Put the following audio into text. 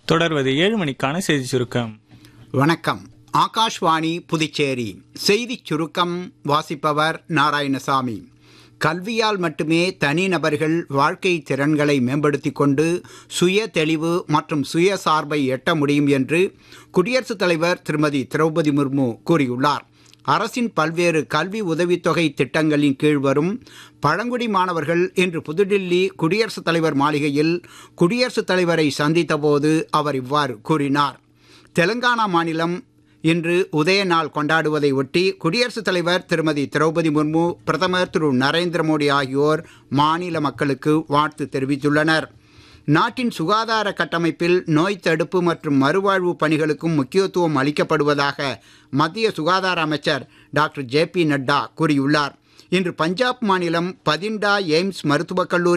தொடர்வது ஏழு மணிக்கான செய்தி சுருக்கம் வணக்கம் ஆகாஷ்வாணி புதுச்சேரி செய்திச் சுருக்கம் வாசிப்பவர் நாராயணசாமி கல்வியால் மட்டுமே தனிநபர்கள் வாழ்க்கை திறன்களை மேம்படுத்திக் கொண்டு சுய தெளிவு மற்றும் சுயசார்பை எட்ட முடியும் என்று குடியரசுத் தலைவர் திருமதி திரௌபதி முர்மு கூறியுள்ளார் அரசின் பல்வேறு கல்வி உதவித்தொகை திட்டங்களின் கீழ் வரும் பழங்குடி மாணவர்கள் இன்று புதுடில்லி குடியரசுத் தலைவர் மாளிகையில் குடியரசுத் தலைவரை சந்தித்தபோது அவர் இவ்வாறு கூறினார் தெலுங்கானா மாநிலம் இன்று உதய நாள் கொண்டாடுவதை ஒட்டி குடியரசுத் தலைவர் திருமதி திரௌபதி முர்மு பிரதமர் திரு நரேந்திர மோடி ஆகியோர் மாநில மக்களுக்கு வாழ்த்து தெரிவித்துள்ளனர் நாட்டின் சுகாதார கட்டமைப்பில் நோய் தடுப்பு மற்றும் மறுவாழ்வு பணிகளுக்கும் முக்கியத்துவம் அளிக்கப்படுவதாக மத்திய சுகாதார அமைச்சர் டாக்டர் ஜே பி நட்டா கூறியுள்ளார் இன்று பஞ்சாப் மாநிலம் பதிண்டா எய்ம்ஸ் மருத்துவக் கல்லூரி